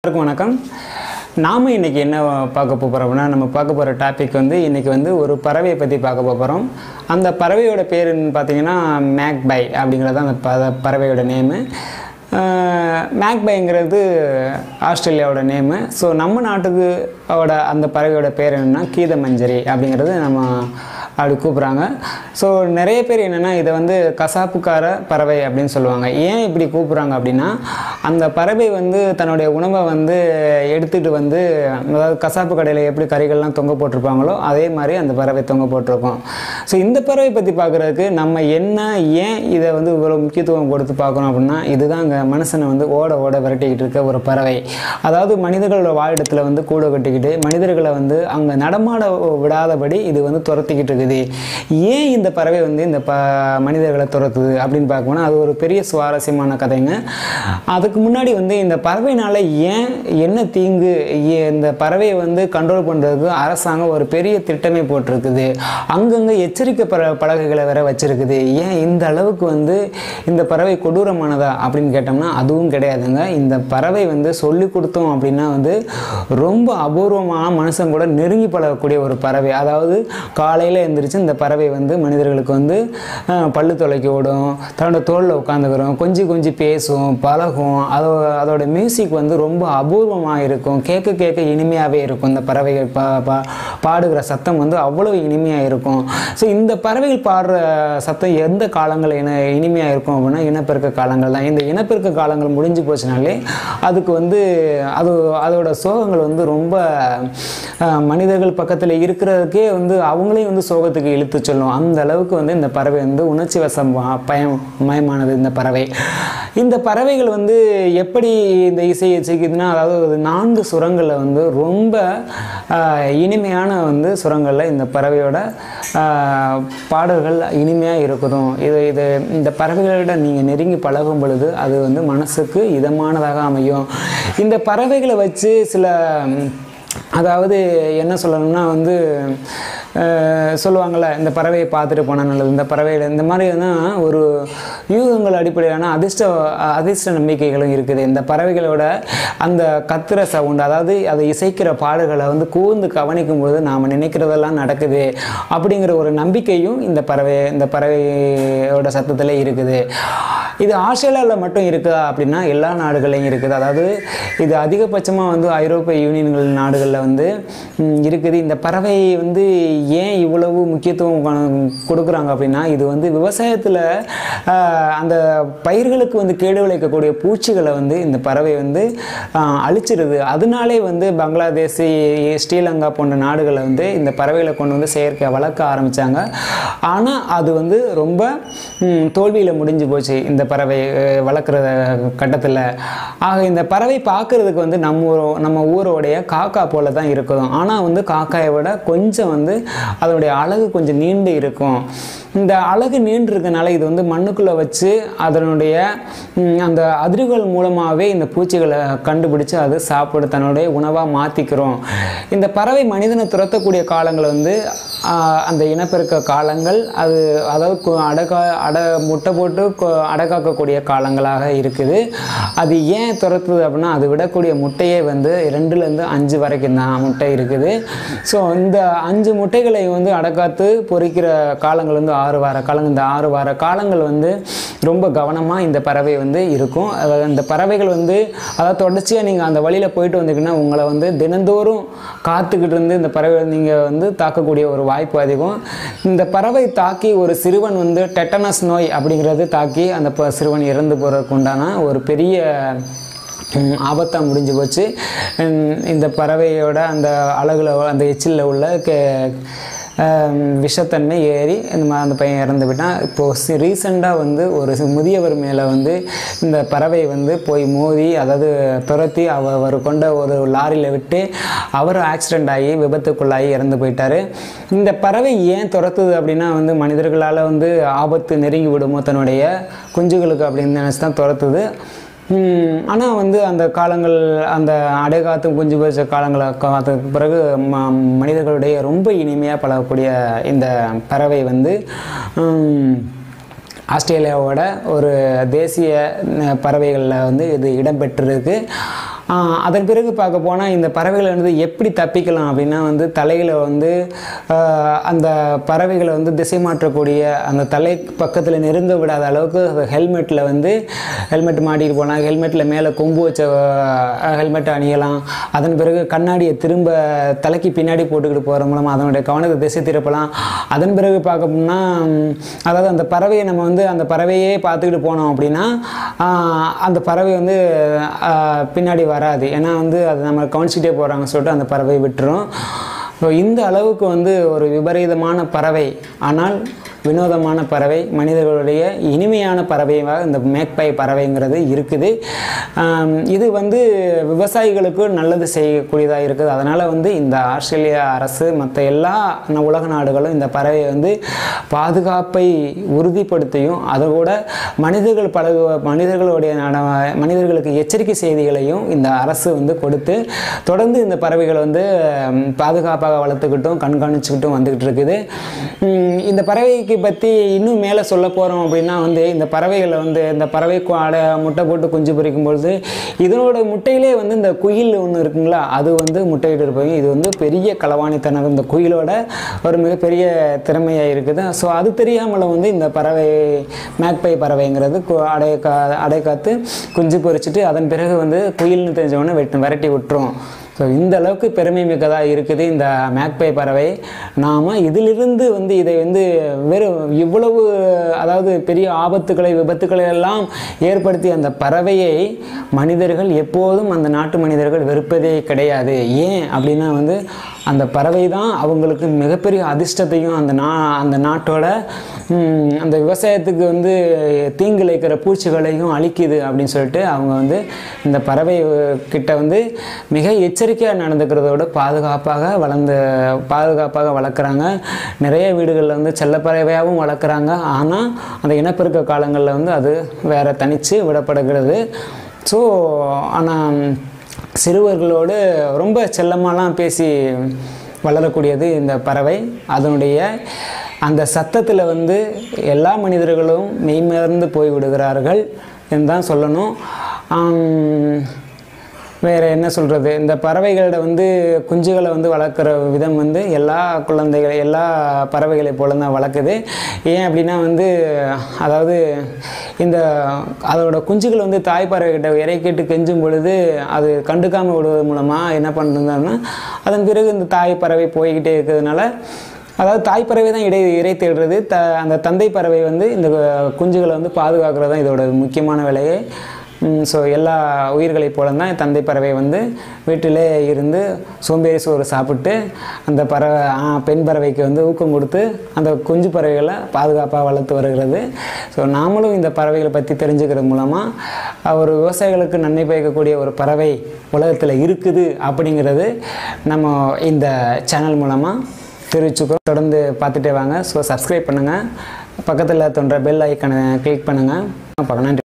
எல்லாருக்கும் வணக்கம் நாம் இன்றைக்கி என்ன பார்க்க போகிறோம்னா நம்ம பார்க்க போகிற டாபிக் வந்து இன்றைக்கி வந்து ஒரு பறவையை பற்றி பார்க்க போகிறோம் அந்த பறவையோட பேருன்னு பார்த்தீங்கன்னா மேக்பை அப்படிங்கிறது அந்த ப பறவையோட நேமு மேக்பைங்கிறது ஆஸ்திரேலியாவோட நேமு ஸோ நம்ம நாட்டுக்கு ஓட அந்த பறவையோட பேர் என்னென்னா கீதமஞ்சரி அப்படிங்கிறது நம்ம அப்படி கூப்பிட்றாங்க ஸோ நிறைய பேர் என்னென்னா இதை வந்து கசாப்புக்கார பறவை அப்படின்னு சொல்லுவாங்க ஏன் இப்படி கூப்பிட்றாங்க அப்படின்னா அந்த பறவை வந்து தன்னுடைய உணவை வந்து எடுத்துகிட்டு வந்து அதாவது கசாப்பு கடையில் எப்படி கறிகள்லாம் தொங்க போட்டிருப்பாங்களோ அதே மாதிரி அந்த பறவை தொங்க போட்டிருக்கோம் ஸோ இந்த பறவை பற்றி பார்க்குறதுக்கு நம்ம என்ன ஏன் இதை வந்து இவ்வளோ முக்கியத்துவம் கொடுத்து பார்க்கணும் அப்படின்னா இதுதான் அங்கே மனுஷனை வந்து ஓட ஓட விரட்டிக்கிட்டு இருக்க ஒரு பறவை அதாவது மனிதர்களோட வாழிடத்தில் வந்து கூட கட்டிக்கிட்டு மனிதர்களை வந்து அங்கே நடமாட விடாதபடி இது வந்து துரத்திக்கிட்டு இருக்குது ஏன் இந்த பறவை வந்து இந்த ப மனிதர்களை துரத்துது அப்படின்னு பார்க்கணும்னா அது ஒரு பெரிய சுவாரஸ்யமான கதைங்க அதுக்கு முன்னாடி வந்து இந்த பறவைனால ஏன் என்ன தீங்கு ஏ- இந்த பறவையை வந்து கண்ட்ரோல் பண்ணுறதுக்கு அரசாங்கம் ஒரு பெரிய திட்டமே போட்டிருக்குது அங்கங்கே எச்சரிக்கை பற பலகைகளை வேற வச்சிருக்குது ஏன் இந்த அளவுக்கு வந்து இந்த பறவை கொடூரமானதா அப்படின்னு கேட்டோம்னா அதுவும் கிடையாதுங்க இந்த பறவை வந்து சொல்லி கொடுத்தோம் அப்படின்னா வந்து ரொம்ப அபூர்வமான மனுஷன் கூட நெருங்கி பழகக்கூடிய ஒரு பறவை அதாவது காலையில் எந்திரிச்சு இந்த பறவை வந்து மனிதர்களுக்கு வந்து அஹ், பல்லு துளைக்க விடும் தன்னோட தோளில் உட்காந்துக்கிறோம் கொஞ்சம் கொஞ்சம் பேசும் பழகும் அதோ அதோட மியூசிக் வந்து ரொம்ப அபூர்வமாக இருக்கும் கேட்க கேட்க இனிமையாகவே இருக்கும் இந்த பறவைகள் பா பா பாடுகிற சத்தம் வந்து அவ்வளோ இனிமையாக இருக்கும் ஸோ இந்த பறவைகள் பாடுற சத்தம் எந்த காலங்கள் இன இனிமையாக இருக்கும் அப்படின்னா இனப்பெருக்க காலங்கள் தான் இந்த இனப்பெருக்க காலங்கள் முடிஞ்சு போச்சுனாலே அதுக்கு வந்து அது அதோட சோகங்கள் வந்து ரொம்ப அஹ், மனிதர்கள் பக்கத்தில் இருக்கிறதுக்கே வந்து அவங்களையும் வந்து சோகத்துக்கு இழுத்து சொல்லும் அந்த அளவுக்கு வந்து இந்த பறவை வந்து உணர்ச்சி வசம் பயம் மயமானது இந்த பறவை இந்த பறவைகள் வந்து எப்படி இந்த இசையை செய்யுதுன்னா அதாவது ஒரு நான்கு சுரங்களில் வந்து ரொம்ப ஆஹ், இனிமையான வந்து சுரங்களில் இந்த பறவையோட ஆஹ், பாடல்கள் இனிமையாக இருக்கணும் இது இது இந்த பறவைகளோட நீங்கள் நெருங்கி பழகும் பொழுது அது வந்து மனசுக்கு இதமானதாக அமையும் இந்த பறவைகளை வச்சு சில ம், அதாவது என்ன சொல்லணும்னா வந்து அஹ், சொல்லுவாங்கள்ல இந்த பறவையை பார்த்துட்டு போனால் நல்லது இந்த பறவையில் இந்த மாதிரியான ஒரு யூகங்கள் அடிப்படையிலான அதிர்ஷ்ட அதிர்ஷ்ட நம்பிக்கைகளும் இருக்குது இந்த பறவைகளோட அந்த கத்துற சவுண்ட் அதாவது அதை இசைக்கிற பாடுகளை வந்து கூர்ந்து கவனிக்கும் பொழுது நாம் நினைக்கிறதெல்லாம் நடக்குது அப்படிங்கிற ஒரு நம்பிக்கையும் இந்த பறவை இந்த பறவையோட சத்தத்தில் இருக்குது இது ஆஸ்திரேலியாவில் மட்டும் இருக்குதா அப்படின்னா எல்லா நாடுகள்லையும் இருக்குது அதாவது இது அதிகபட்சமாக வந்து ஐரோப்பிய யூனியன்கள் நாடுகளில் வந்து ம், இருக்குது இந்த பறவை வந்து ஏன் இவ்வளவு முக்கியத்துவம் கொ- கொடுக்குறாங்க அப்படின்னா இது வந்து விவசாயத்தில் அந்த பயிர்களுக்கு வந்து கேடு விளைக்கக்கூடிய பூச்சிகளை வந்து இந்த பறவை வந்து ஆஹ், அழிச்சிருது அதனாலே வந்து பங்களாதேஷ் ஸ்ரீலங்கா போன்ற நாடுகளை வந்து இந்த பறவைகளை கொண்டு வந்து செயற்கை வளர்க்க ஆரம்பித்தாங்க ஆனால் அது வந்து ரொம்ப தோல்வியில் முடிஞ்சு போச்சு இந்த பறவை அஹ், வளர்க்குற கட்டத்தில் ஆக இந்த பறவை பார்க்குறதுக்கு வந்து நம்ம ஊரோ- நம்ம ஊரோடைய காக்கா போல தான் இருக்கும் ஆனால் வந்து காக்காயை விட கொஞ்சம் வந்து அதனுடைய அழகு கொஞ்சம் நீண்டு இருக்கும் இந்த அழகு நீண்டு இருக்கனால இது வந்து மண்ணுக்குள்ளே வச்சு அதனுடைய ம், அந்த அதிர்வுகள் மூலமாகவே இந்த பூச்சிகளை கண்டுபிடிச்சு அது சாப்பிட தன்னுடைய உணவாக மாற்றிக்கிறோம் இந்த பறவை மனிதனை துரத்தக்கூடிய காலங்கள் வந்து ஆஹ், அந்த இனப்பெருக்க காலங்கள் அது அதாவது கு- அடக்கா அட முட்டை போட்டு கொ- அடக்காக்கக்கூடிய காலங்களாக இருக்குது அது ஏன் துரத்துது அப்படின்னா அது விடக்கூடிய முட்டையே வந்து ரெண்டுலேருந்து அஞ்சு வரைக்கும் தான் முட்டை இருக்குது ஸோ இந்த அஞ்சு முட்டைகளை வந்து அடக்காத்து பொறிக்கிற காலங்கள் வந்து ஆறு வார காலங்கள் இந்த ஆறு வார காலங்கள் வந்து ரொம்ப கவனமாக இந்த பறவை வந்து இருக்கும் அதாவது இந்த பறவைகள் வந்து அதாவது தொடர்ச்சியாக நீங்கள் அந்த வழியில் போயிட்டு வந்தீங்கன்னா உங்களை வந்து தினந்தோறும் காத்துக்கிட்டு இருந்து இந்த பறவை நீங்கள் வந்து தாக்கக்கூடிய ஒரு வாய்ப்பு அதிகம் இந்த பறவை தாக்கி ஒரு சிறுவன் வந்து டெட்டனஸ் நோய் அப்படிங்கிறது தாக்கி அந்த ப- சிறுவன் இறந்து போகிறதுக்கு உண்டான ஒரு பெரிய ஆபத்தாக முடிஞ்சு போச்சு உம், இந்த பறவையோட அந்த அழகுல அந்த எச்சிலில் உள்ள கே ஆம், விஷத்தன்மை ஏறி இந்த மாதிரி அந்த பையன் இறந்து விட்டான் இப்போது ரீசெண்டாக வந்து ஒரு சி- முதியவர் மேலே வந்து இந்த பறவை வந்து போய் மோதி அதாவது துரத்தி அவ- அவர் கொண்ட ஒரு லாரியில் விட்டு அவர் ஆக்சிடெண்ட் ஆகி விபத்துக்குள்ளாகி இறந்து போயிட்டாரு இந்த பறவை ஏன் துரத்துது அப்படின்னா வந்து மனிதர்களால் வந்து ஆபத்து நெருங்கி விடுமோ தன்னுடைய குஞ்சுகளுக்கு அப்படின்னு நினச்சி தான் துரத்துது ஆனால் வந்து அந்த காலங்கள் அந்த அடைகாத்து குஞ்சு பொரிச்ச காலங்களை காலத்துக்கு பிறகு ம மனிதர்களுடைய ரொம்ப இனிமையாக பழகக்கூடிய இந்த பறவை வந்து உம், ஆஸ்திரேலியாவோட ஒரு தேசிய பறவைகளில் வந்து இது இடம்பெற்றிருக்கு ஆஹ் அதன் பிறகு பார்க்க போனால் இந்த பறவைகளை வந்து எப்படி தப்பிக்கலாம் அப்படின்னா வந்து தலையில் வந்து ஆஹ் அந்த பறவைகளை வந்து திசை மாற்றக்கூடிய அந்த தலை பக்கத்தில் நெருங்க விடாத அளவுக்கு ஹெல்மெட்டில் வந்து ஹெல்மெட் மாட்டிட்டு போகலாம் ஹெல்மெட்டில் மேலே கொம்பு வச்ச ஹெல்மெட் அணியலாம் அதன் பிறகு கண்ணாடியை திரும்ப தலைக்கு பின்னாடி போட்டுக்கிட்டு போகிற மூலமாக அதனுடைய கவனத்தை திசை திருப்பலாம் அதன் பிறகு பார்க்க போனால் அதாவது அந்த பறவையை நம்ம வந்து அந்த பறவையே பார்த்துக்கிட்டு போனோம் அப்படின்னா ஆஹ் அந்த பறவை வந்து ஆஹ் பின்னாடி வராது ஏன்னா வந்து அது நம்ம கவனிச்சிட்டே போகிறாங்க சொல்லிட்டு அந்த பறவை விட்டுரும் ஸோ இந்த அளவுக்கு வந்து ஒரு விபரீதமான பறவை ஆனால் வினோதமான பறவை மனிதர்களுடைய இனிமையான பறவையாக இந்த மேக்பை பறவைங்கிறது இருக்குது ஆம், இது வந்து விவசாயிகளுக்கு நல்லது செய்யக்கூடியதாக இருக்குது அதனால் வந்து இந்த ஆஸ்திரேலியா அரசு மற்ற எல்லா ந- உலக நாடுகளும் இந்த பறவையை வந்து பாதுகாப்பை உறுதிப்படுத்தியும் அதோட மனிதர்கள் பழகு மனிதர்களுடைய நட- மனிதர்களுக்கு எச்சரிக்கை செய்திகளையும் இந்த அரசு வந்து கொடுத்து தொடர்ந்து இந்த பறவைகளை வந்து ம், பாதுகாப்பாக வளர்த்துக்கிட்டும் கண்காணிச்சுக்கிட்டும் வந்துக்கிட்டு இருக்குது ம், இந்த பறவைக்கு பற்றி இன்னும் மேலே சொல்ல போகிறோம் அப்படின்னா வந்து இந்த பறவைகளை வந்து இந்த பறவை கு- அடை முட்டை போட்டு குஞ்சு பொரிக்கும் பொழுது இதனோட முட்டையிலே வந்து இந்த குயில் ஒன்று இருக்குங்களா அது வந்து முட்டையிட்டு இருப்பாங்க இது வந்து பெரிய களவாணித்தனம் இந்த குயிலோட ஒரு மிகப்பெரிய திறமையாக இருக்குது ஸோ அது தெரியாமல் வந்து இந்த பறவை மேக்பை பறவைங்கிறது கு- அடைய கா அடை காத்து குஞ்சு பொரிச்சிட்டு அதன் பிறகு வந்து குயில்னு தெரிஞ்சவொடனே வெட்டு விரட்டி விட்டுரும் ஸோ இந்த அளவுக்கு பெருமை மிக்கதாக இருக்குது இந்த மேக்பை பறவை நாம் இதிலிருந்து வந்து இதை வந்து வெறும் இவ்வளவு அதாவது பெரிய ஆபத்துக்களை விபத்துக்களை எல்லாம் ஏற்படுத்திய அந்த பறவையை மனிதர்கள் எப்போதும் அந்த நாட்டு மனிதர்கள் வெறுப்பதே கிடையாது ஏன் அப்படின்னா வந்து அந்த பறவை தான் அவங்களுக்கு மிகப்பெரிய அதிர்ஷ்டத்தையும் அந்த நா அந்த நாட்டோட ம், அந்த விவசாயத்துக்கு வந்து தீங்கிழைக்கிற பூச்சிகளையும் அழிக்குது அப்படின்னு சொல்லிட்டு அவங்க வந்து இந்த பறவை கிட்ட வந்து மிக எச்சரிக்கையாக நடந்துக்கிறதோட பாதுகாப்பாக வளர்ந்து பாதுகாப்பாக வளர்க்குறாங்க நிறைய வீடுகளில் வந்து செல்லப்பறவையாகவும் வளர்க்குறாங்க ஆனால் அந்த இனப்பெருக்க காலங்களில் வந்து அது வேற தனித்து விடப்படுகிறது ஸோ ஆனால் சிறுவர்களோடு ரொம்ப செல்லமாலாம் பேசி வளரக்கூடியது இந்த பறவை அதனுடைய அந்த சத்தத்தில் வந்து எல்லா மனிதர்களும் மெய்மறந்து போய் விடுகிறார்கள் என்று தான் சொல்லணும் ஆம், வேறு என்ன சொல்கிறது இந்த பறவைகளோட வந்து குஞ்சுகளை வந்து வளர்க்குற விதம் வந்து எல்லா குழந்தைகள் எல்லா பறவைகளை போல தான் வளர்க்குது ஏன் அப்படின்னா வந்து அதாவது இந்த அதோட குஞ்சுகள் வந்து தாய் பறவைகிட்ட இறை கேட்டு கெஞ்சும் பொழுது அது கண்டுக்காமல் விடுவது மூலமாக என்ன பண்ணுறதுன்னா அதன் பிறகு இந்த தாய் பறவை போய்கிட்டே இருக்கிறதுனால அதாவது தாய் பறவை தான் இடை இறை தேடுறது த அந்த தந்தை பறவை வந்து இந்த குஞ்சுகளை வந்து பாதுகாக்கிறது தான் இதோட முக்கியமான வேலையே ஸோ எல்லா உயிர்களைப் போல தான் தந்தை பறவை வந்து வீட்டிலே இருந்து சோம்பேறி சோறு சாப்பிட்டு அந்த பறவை ஆ, பெண் பறவைக்கு வந்து ஊக்கம் கொடுத்து அந்த குஞ்சு பறவைகளை பாதுகாப்பாக வளர்த்து வருகிறது ஸோ நாமளும் இந்த பறவைகளை பற்றி தெரிஞ்சுக்கிறது மூலமாக ஒரு விவசாயிகளுக்கு நன்மை பயக்கக்கூடிய ஒரு பறவை உலகத்தில் இருக்குது அப்படிங்கிறது நம்ம இந்த சேனல் மூலமாக தெரிவிச்சுக்கிறோம் தொடர்ந்து பார்த்துட்டே வாங்க ஸோ சப்ஸ்கிரைப் பண்ணுங்கள் பக்கத்தில் தோன்ற பெல் ஐக்கனை கிளிக் பண்ணுங்கள் பார்க்க நன்றி